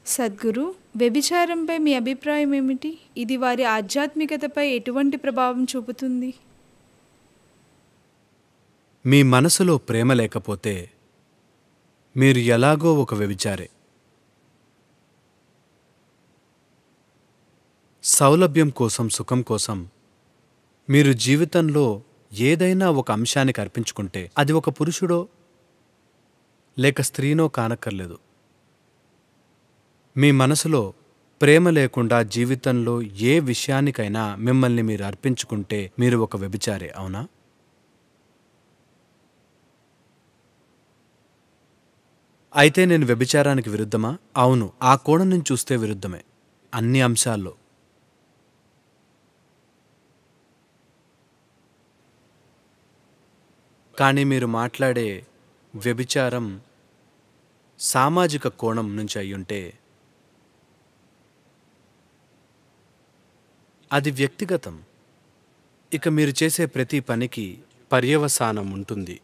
సద్గురు వ్యభిచారంపై మీ అభిప్రాయం ఏమిటి ఇది వారి ఆధ్యాత్మికతపై ఎటువంటి ప్రభావం చూపుతుంది మీ మనసులో ప్రేమ లేకపోతే మీరు ఎలాగో ఒక వ్యభిచారే సౌలభ్యం కోసం సుఖం కోసం మీరు జీవితంలో ఏదైనా ఒక అంశానికి అర్పించుకుంటే అది ఒక పురుషుడో లేక స్త్రీనో కానక్కర్లేదు మీ మనసులో ప్రేమ లేకుండా జీవితంలో ఏ విషయానికైనా మిమ్మల్ని మీరు అర్పించుకుంటే మీరు ఒక వ్యభిచారే అవునా అయితే నేను వ్యభిచారానికి విరుద్ధమా అవును ఆ కోణం నుంచి చూస్తే విరుద్ధమే అన్ని అంశాల్లో కానీ మీరు మాట్లాడే వ్యభిచారం సామాజిక కోణం నుంచి అయ్యుంటే అది వ్యక్తిగతం ఇక మీరు చేసే ప్రతి పనికి పర్యవసానం ఉంటుంది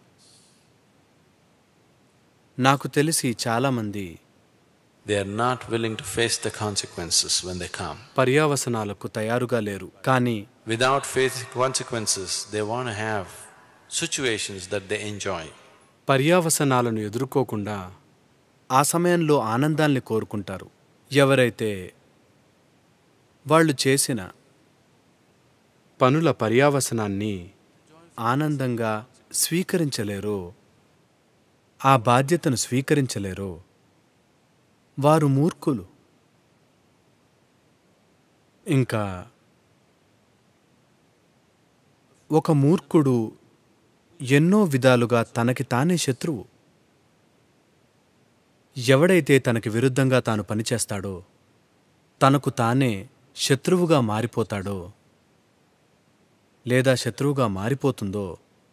నాకు తెలిసి చాలామంది They are not willing to face the consequences when they come. పర్యావసనాలకు తయారుగా లేరు కానీ Without facing consequences, they want to have situations that they enjoy. పర్యావసనాలను ఎదుర్కోకుండా ఆ సమయంలో ఆనందాల్ని కోరుకుంటారు ఎవరైతే వాళ్ళు చేసిన పనుల పర్యావసనాన్ని ఆనందంగా స్వీకరించలేరో ఆ బాధ్యతను స్వీకరించలేరో వారు మూర్ఖులు ఇంకా ఒక మూర్ఖుడు ఎన్నో విధాలుగా తనకి తానే శత్రువు ఎవడైతే తనకి విరుద్ధంగా తాను పనిచేస్తాడో తనకు తానే శత్రువుగా మారిపోతాడో లేదా శత్రువుగా మారిపోతుందో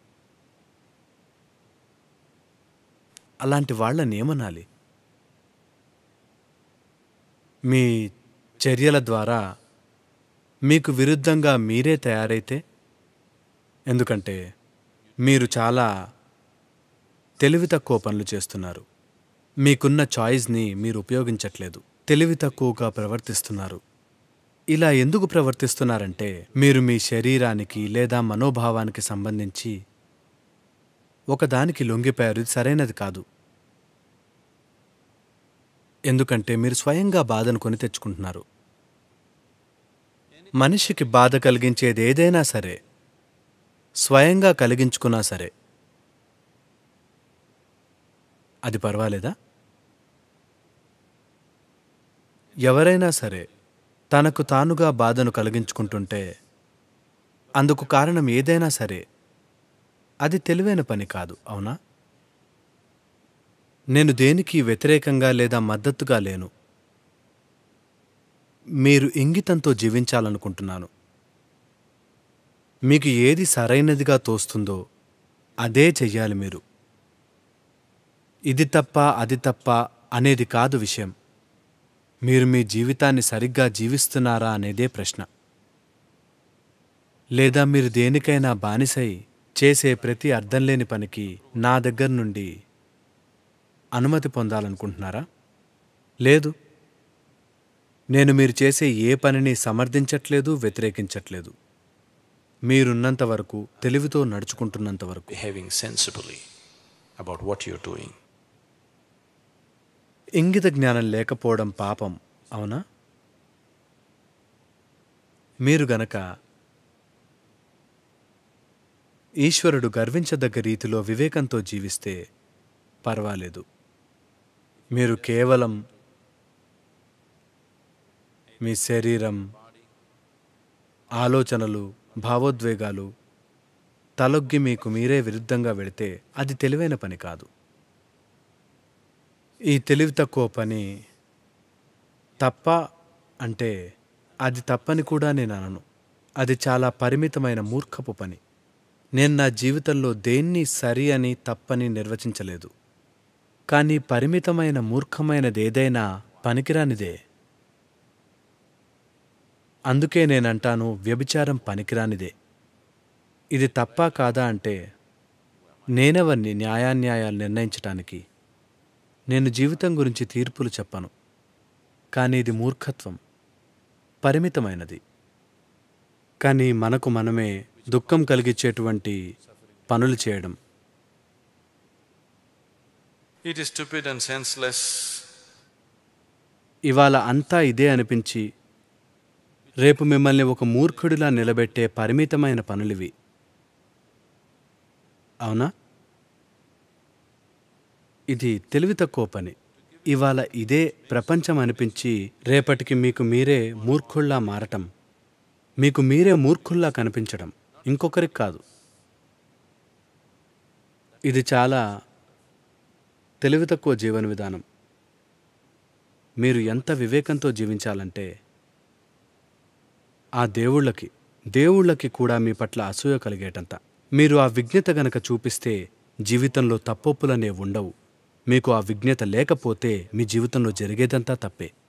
అలాంటి వాళ్ళని ఏమనాలి మీ చర్యల ద్వారా మీకు విరుద్ధంగా మీరే తయారైతే ఎందుకంటే మీరు చాలా తెలివి తక్కువ పనులు చేస్తున్నారు మీకున్న చాయిస్ని మీరు ఉపయోగించట్లేదు తెలివి తక్కువగా ప్రవర్తిస్తున్నారు ఇలా ఎందుకు ప్రవర్తిస్తున్నారంటే మీరు మీ శరీరానికి లేదా మనోభావానికి సంబంధించి ఒకదానికి లొంగిపోయారు ఇది సరైనది కాదు ఎందుకంటే మీరు స్వయంగా బాధను కొని తెచ్చుకుంటున్నారు మనిషికి బాధ కలిగించేది ఏదైనా సరే స్వయంగా కలిగించుకున్నా సరే అది పర్వాలేదా ఎవరైనా సరే తనకు తానుగా బాధను కలిగించుకుంటుంటే అందుకు కారణం ఏదైనా సరే అది తెలివైన పని కాదు అవునా నేను దేనికి వ్యతిరేకంగా లేదా మద్దతుగా లేను మీరు ఇంగితంతో జీవించాలనుకుంటున్నాను మీకు ఏది సరైనదిగా తోస్తుందో అదే చెయ్యాలి మీరు ఇది తప్ప అది తప్ప అనేది కాదు విషయం మీరు మీ జీవితాన్ని సరిగ్గా జీవిస్తున్నారా అనేదే ప్రశ్న లేదా మీరు దేనికైనా బానిసై చేసే ప్రతి అర్థం లేని పనికి నా దగ్గర నుండి అనుమతి పొందాలనుకుంటున్నారా లేదు నేను మీరు చేసే ఏ పనిని సమర్థించట్లేదు వ్యతిరేకించట్లేదు మీరున్నంత వరకు తెలివితో నడుచుకుంటున్నంత వరకు behaving sensibly about what you're doing. ఇంగిత జ్ఞానం లేకపోవడం పాపం అవునా మీరు గనక ఈశ్వరుడు గర్వించదగ్గ రీతిలో వివేకంతో జీవిస్తే పర్వాలేదు మీరు కేవలం మీ శరీరం ఆలోచనలు భావోద్వేగాలు తలొగ్గి మీకు మీరే విరుద్ధంగా వెళితే అది తెలివైన పని కాదు ఈ తెలివి తక్కువ పని తప్ప అంటే అది తప్పని కూడా నేను అనను అది చాలా పరిమితమైన మూర్ఖపు పని నేను నా జీవితంలో దేన్ని సరి అని తప్పని నిర్వచించలేదు కానీ పరిమితమైన మూర్ఖమైనది ఏదైనా పనికిరానిదే అందుకే నేనంటాను వ్యభిచారం పనికిరానిదే ఇది తప్పా కాదా అంటే నేనెవరిని న్యాయాన్యాయాలు నిర్ణయించటానికి నేను జీవితం గురించి తీర్పులు చెప్పను కానీ ఇది మూర్ఖత్వం పరిమితమైనది కానీ మనకు మనమే దుఃఖం కలిగించేటువంటి పనులు చేయడం It is stupid and senseless. ఇవాళ అంతా ఇదే అనిపించి రేపు మిమ్మల్ని ఒక మూర్ఖుడిలా నిలబెట్టే పరిమితమైన పనులివి అవునా ఇది తెలివి తక్కువ పని ఇవాళ ఇదే ప్రపంచం అనిపించి రేపటికి మీకు మీరే మూర్ఖుల్లా మారటం మీకు మీరే మూర్ఖుల్లా కనిపించడం ఇంకొకరికి కాదు ఇది చాలా తెలివి తక్కువ జీవన విధానం మీరు ఎంత వివేకంతో జీవించాలంటే ఆ దేవుళ్ళకి దేవుళ్ళకి కూడా మీ పట్ల అసూయ కలిగేటంత మీరు ఆ విజ్ఞత గనక చూపిస్తే జీవితంలో తప్పొప్పులనే ఉండవు మీకు ఆ విజ్ఞత లేకపోతే మీ జీవితంలో జరిగేదంతా తప్పే